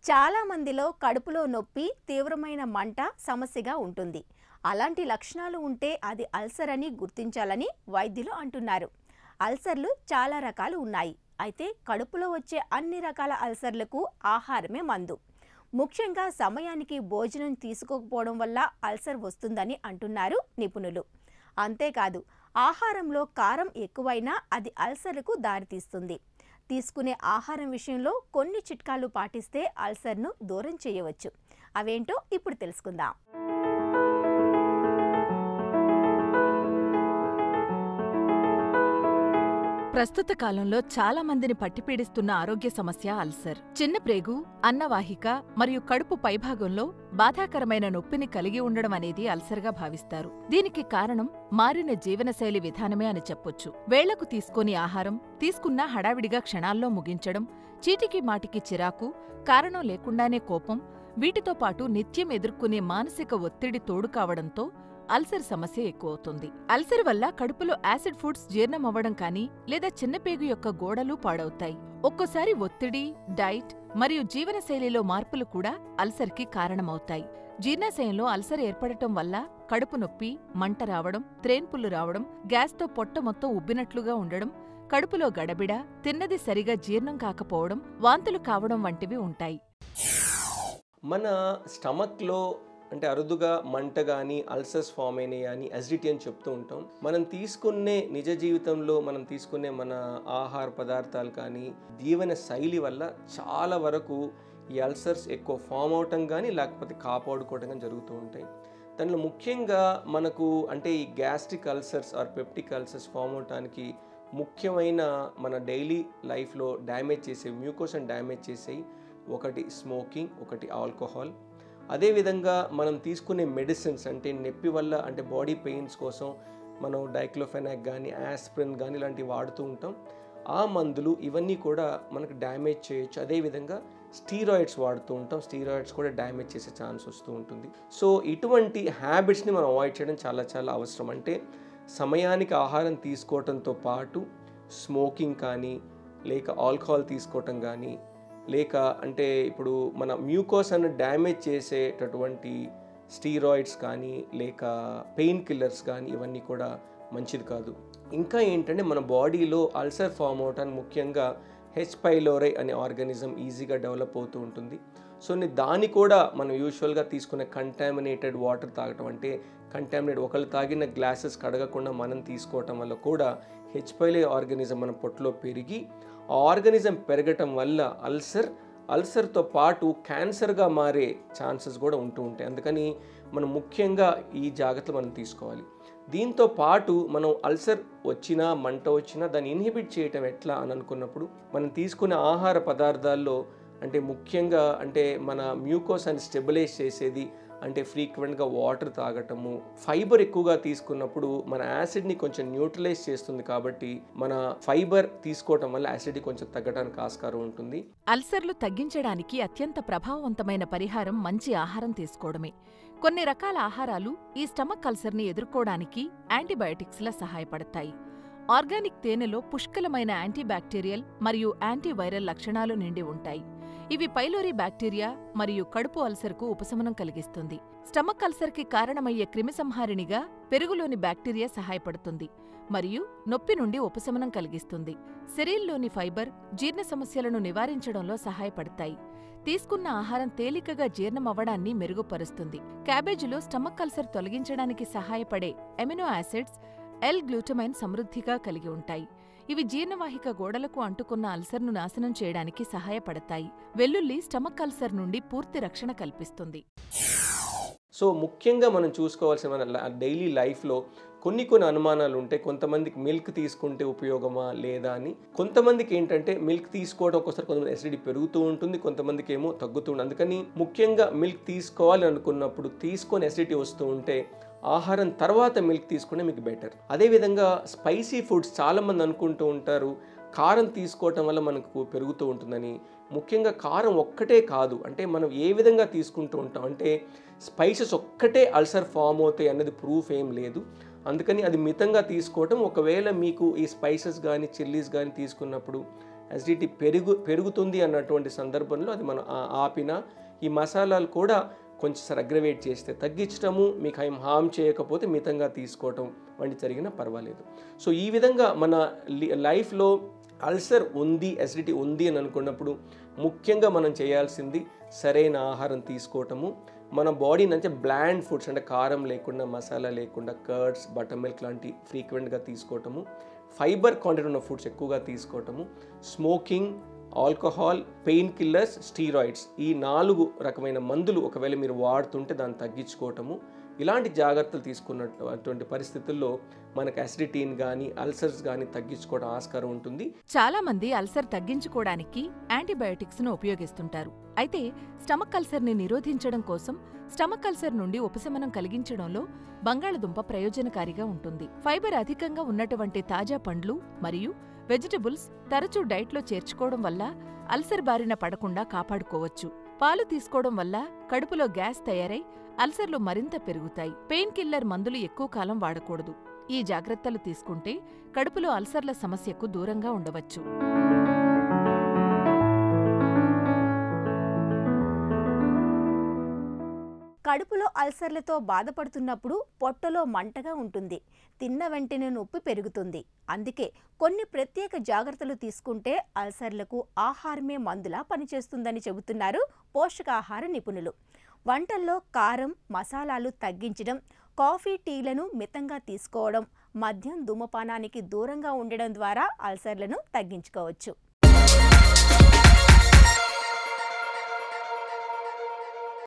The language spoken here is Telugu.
చాలా మందిలో కడుపులో నొప్పి తీవ్రమైన మంట సమస్యగా ఉంటుంది అలాంటి లక్షణాలు ఉంటే అది అల్సర్ అని గుర్తించాలని వైద్యులు అంటున్నారు అల్సర్లు చాలా రకాలు ఉన్నాయి అయితే కడుపులో వచ్చే అన్ని రకాల అల్సర్లకు ఆహారమే మందు ముఖ్యంగా సమయానికి భోజనం తీసుకోకపోవడం వల్ల అల్సర్ వస్తుందని అంటున్నారు నిపుణులు అంతేకాదు ఆహారంలో కారం ఎక్కువైనా అది అల్సర్లకు దారితీస్తుంది తీసుకునే ఆహారం విషయంలో కొన్ని చిట్కాలు పాటిస్తే అల్సర్ను దూరం చేయవచ్చు అవేంటో ఇప్పుడు తెలుసుకుందాం ప్రస్తుత కాలంలో చాలా మందిని పట్టిపీడిస్తున్న ఆరోగ్య సమస్య అల్సర్ చిన్న ప్రేగు అన్నవాహిక మరియు కడుపు పైభాగంలో బాధాకరమైన నొప్పిని కలిగి ఉండడం అనేది అల్సర్గా భావిస్తారు దీనికి కారణం మారిన జీవనశైలి విధానమే అని చెప్పొచ్చు వేళ్లకు తీసుకొని ఆహారం తీసుకున్నా హడావిడిగా క్షణాల్లో ముగించడం చీటికి మాటికి చిరాకు కారణం లేకుండానే కోపం వీటితో పాటు నిత్యం ఎదుర్కొనే మానసిక ఒత్తిడి తోడు కావడంతో అల్సర్ సమస్య ఎక్కువవుతుంది అల్సర్ వల్ల కడుపులో యాసిడ్ ఫుడ్స్ జీర్ణమవ్వడం కానీ లేదా చిన్నపేగు యొక్క గోడలు పాడవుతాయి ఒక్కోసారి ఒత్తిడి డైట్ మరియు జీవనశైలిలో మార్పులు కూడా అల్సర్కి కారణమవుతాయి జీర్ణాశయంలో అల్సర్ ఏర్పడటం వల్ల కడుపు నొప్పి మంట రావడం త్రేన్పులు రావడం గ్యాస్తో పొట్ట మొత్తం ఉబ్బినట్లుగా ఉండడం కడుపులో గడబిడ తిన్నది సరిగా జీర్ణం కాకపోవడం వాంతులు కావడం వంటివి ఉంటాయి మన స్టమక్లో అంటే అరుదుగా మంట కానీ అల్సర్స్ ఫామ్ అయినాయి అని అసిడిటీ అని చెప్తూ ఉంటాం మనం తీసుకునే నిజ జీవితంలో మనం తీసుకునే మన ఆహార పదార్థాలు కానీ జీవన శైలి వల్ల చాలా వరకు ఈ అల్సర్స్ ఎక్కువ ఫామ్ అవటం కానీ లేకపోతే కాపాడుకోవటం కానీ జరుగుతూ ఉంటాయి దాంట్లో ముఖ్యంగా మనకు అంటే ఈ gastric ulcers or peptic ulcers form అవటానికి ముఖ్యమైన మన డైలీ లైఫ్లో డ్యామేజ్ చేసే మ్యూకోషన్ డ్యామేజ్ చేసేవి ఒకటి స్మోకింగ్ ఒకటి ఆల్కహాల్ అదేవిధంగా మనం తీసుకునే మెడిసిన్స్ అంటే నొప్పి వల్ల అంటే బాడీ పెయిన్స్ కోసం మనం డైక్లోఫెనాక్ కానీ ఆస్ప్రిన్ కానీ ఇలాంటివి వాడుతూ ఉంటాం ఆ మందులు ఇవన్నీ కూడా మనకు డ్యామేజ్ చేయొచ్చు అదేవిధంగా స్టీరాయిడ్స్ వాడుతూ ఉంటాం స్టీరాయిడ్స్ కూడా డ్యామేజ్ చేసే ఛాన్స్ వస్తూ ఉంటుంది సో ఇటువంటి హ్యాబిట్స్ని మనం అవాయిడ్ చేయడం చాలా చాలా అవసరం అంటే సమయానికి ఆహారం తీసుకోవటంతో పాటు స్మోకింగ్ కానీ లేక ఆల్కహాల్ తీసుకోవటం కానీ లేక అంటే ఇప్పుడు మన మ్యూకోస్ అన్న డ్యామేజ్ చేసేటటువంటి స్టీరాయిడ్స్ కానీ లేక పెయిన్ కిల్లర్స్ కానీ ఇవన్నీ కూడా మంచిది కాదు ఇంకా ఏంటంటే మన బాడీలో అల్సర్ ఫామ్ అవటానికి ముఖ్యంగా హెచ్ పైలోరై అనే ఆర్గానిజం ఈజీగా డెవలప్ అవుతూ ఉంటుంది సో ని- దాన్ని కూడా మనం యూజువల్గా తీసుకునే కంటామినేటెడ్ వాటర్ తాగటం అంటే కంటామినేట్ ఒకళ్ళు తాగిన గ్లాసెస్ కడగకుండా మనం తీసుకోవటం వల్ల కూడా హెచ్ పైలే ఆర్గానిజం మన పొట్టులో పెరిగి ఆ ఆర్గానిజం పెరగటం వల్ల అల్సర్ అల్సర్తో పాటు క్యాన్సర్గా మారే ఛాన్సెస్ కూడా ఉంటూ ఉంటాయి అందుకని మనం ముఖ్యంగా ఈ జాగ్రత్తలు మనం తీసుకోవాలి దీంతో పాటు మనం అల్సర్ వచ్చినా మంట వచ్చినా దాన్ని ఇన్హిబిట్ చేయటం ఎట్లా అని అనుకున్నప్పుడు మనం తీసుకునే ఆహార పదార్థాల్లో అంటే ముఖ్యంగా అంటే మన మ్యూకోస్ అని స్టెబిలైజ్ చేసేది అంటే ఫ్రీక్వెంట్గా వాటర్ తాగటము ఫైబర్ ఎక్కువగా తీసుకున్నప్పుడు మన యాసిడ్ని కొంచెం న్యూట్రలైజ్ చేస్తుంది కాబట్టి మన ఫైబర్ తీసుకోవటం వల్ల యాసిడ్ కొంచెం తగ్గడానికి ఆస్కారం ఉంటుంది అల్సర్లు తగ్గించడానికి అత్యంత ప్రభావవంతమైన పరిహారం మంచి ఆహారం తీసుకోవడమే కొన్ని రకాల ఆహారాలు ఈ స్టమక్ అల్సర్ని ఎదుర్కోవడానికి యాంటీబయాటిక్స్లా సహాయపడతాయి ఆర్గానిక్ తేనెలో పుష్కలమైన యాంటీబ్యాక్టీరియల్ మరియు యాంటీవైరల్ లక్షణాలు నిండి ఉంటాయి ఇవి పైలోరీ బ్యాక్టీరియా మరియు కడుపు అల్సర్కు ఉపశమనం కలిగిస్తుంది స్టమక్ అల్సర్కి కారణమయ్యే క్రిమిసంహారిణిగా పెరుగులోని బ్యాక్టీరియా సహాయపడుతుంది మరియు నొప్పి నుండి ఉపశమనం కలిగిస్తుంది శరీరంలోని ఫైబర్ జీర్ణ సమస్యలను నివారించడంలో సహాయపడతాయి తీసుకున్న ఆహారం తేలికగా జీర్ణమవ్వడాన్ని మెరుగుపరుస్తుంది క్యాబేజీలో స్టమక్ అల్సర్ తొలగించడానికి సహాయపడే ఎమినో యాసిడ్స్ ఎల్ గ్లూటమైన్ సమృద్ధిగా కలిగి ఉంటాయి ఇవి జీర్ణవాహిక గోడలకు అంటుకున్న అల్సర్ను నాశనం చేయడానికి సహాయపడతాయి వెల్లుల్లి స్టమక్ అల్సర్ నుండి పూర్తి రక్షణ కల్పిస్తుంది సో ముఖ్యంగా మనం చూసుకోవాల్సిన మన డైలీ లైఫ్లో కొన్ని కొన్ని అనుమానాలు ఉంటాయి కొంతమందికి మిల్క్ తీసుకుంటే ఉపయోగమా లేదా అని కొంతమందికి ఏంటంటే మిల్క్ తీసుకోవడం ఒకసారి కొంతమంది ఎసిడిటీ పెరుగుతూ ఉంటుంది కొంతమందికి ఏమో తగ్గుతూ ఉంటుంది అందుకని ముఖ్యంగా మిల్క్ తీసుకోవాలి అనుకున్నప్పుడు తీసుకొని ఎసిడిటీ వస్తూ ఉంటే ఆహారం తర్వాత మిల్క్ తీసుకుంటే మీకు బెటర్ అదేవిధంగా స్పైసీ ఫుడ్స్ చాలామంది అనుకుంటూ ఉంటారు కారం తీసుకోవటం వల్ల మనకు పెరుగుతూ ఉంటుందని ముఖ్యంగా కారం ఒక్కటే కాదు అంటే మనం ఏ విధంగా తీసుకుంటూ ఉంటాం అంటే స్పైసెస్ ఒక్కటే అల్సర్ ఫామ్ అవుతాయి అనేది ప్రూఫ్ ఏం లేదు అందుకని అది మితంగా తీసుకోవటం ఒకవేళ మీకు ఈ స్పైసెస్ కానీ చిల్లీస్ కానీ తీసుకున్నప్పుడు అసిడిటీ పెరుగు పెరుగుతుంది అన్నటువంటి సందర్భంలో అది మనం ఆ- ఆపినా ఈ మసాలాలు కూడా కొంచెం అగ్రవేట్ చేస్తే తగ్గించడము మీకు ఏం హామ్ చేయకపోతే మితంగా తీసుకోవటం వంటి జరిగినా పర్వాలేదు సో ఈ విధంగా మన లి- లైఫ్లో అల్సర్ ఉంది అసిడిటీ ఉంది అని అనుకున్నప్పుడు ముఖ్యంగా మనం చేయాల్సింది సరైన ఆహారం తీసుకోవటము మన బాడీని అంటే బ్లాండ్ ఫుడ్స్ అంటే కారం లేకుండా మసాలా లేకుండా కర్డ్స్ బటర్ మిల్క్ లాంటి ఫ్రీక్వెంట్గా తీసుకోవటము ఫైబర్ కాంటెంట్ ఉన్న ఫుడ్స్ ఎక్కువగా తీసుకోవటము smoking alcohol pain killers steroids ఈ నాలుగు రకమైన మందులు ఒకవేళ మీరు వాడుతుంటే దాన్ని తగ్గించుకోవటము ఇలాంటి జాగ్రత్తలు తీసుకున్నటువంటి పరిస్థితుల్లో మనకు అసిడిటీని కానీ అల్సర్స్ కానీ తగ్గించుకోవడం ఆస్కారం ఉంటుంది చాలా మంది అల్సర్ తగ్గించుకోవడానికి యాంటీబయోటిక్స్ ను ఉపయోగిస్తుంటారు అయితే స్టమక్ అల్సర్ ని నిరోధించడం కోసం స్టమక్ అల్సర్ నుండి ఉపశమనం కలిగించడంలో బంగాళదుంప ప్రయోజనకారిగా ఉంటుంది ఫైబర్ అధికంగా ఉన్నటువంటి తాజా పండ్లు మరియు వెజిటబుల్స్ తరచూ డైట్లో చేర్చుకోవడం వల్ల అల్సర్ బారిన పడకుండా కాపాడుకోవచ్చు పాలు తీసుకోవడం వల్ల కడుపులో గ్యాస్ తయారై అల్సర్లు మరింత పెరుగుతాయి పెయిన్ కిల్లర్ మందులు ఎక్కువ కాలం వాడకూడదు ఈ జాగ్రత్తలు తీసుకుంటే కడుపులో అల్సర్ల సమస్యకు దూరంగా ఉండవచ్చు కడుపులో అల్సర్లతో బాధపడుతున్నప్పుడు పొట్టలో మంటగా ఉంటుంది తిన్న వెంటనే నొప్పి పెరుగుతుంది అందుకే కొన్ని ప్రత్యేక జాగ్రత్తలు తీసుకుంటే అల్సర్లకు ఆహారమే మందులా పనిచేస్తుందని చెబుతున్నారు పోషకాహార నిపుణులు వంటల్లో కారం మసాలాలు తగ్గించడం కాఫీ టీలను మితంగా తీసుకోవడం మద్యం ధూమపానానికి దూరంగా ఉండడం ద్వారా అల్సర్లను తగ్గించుకోవచ్చు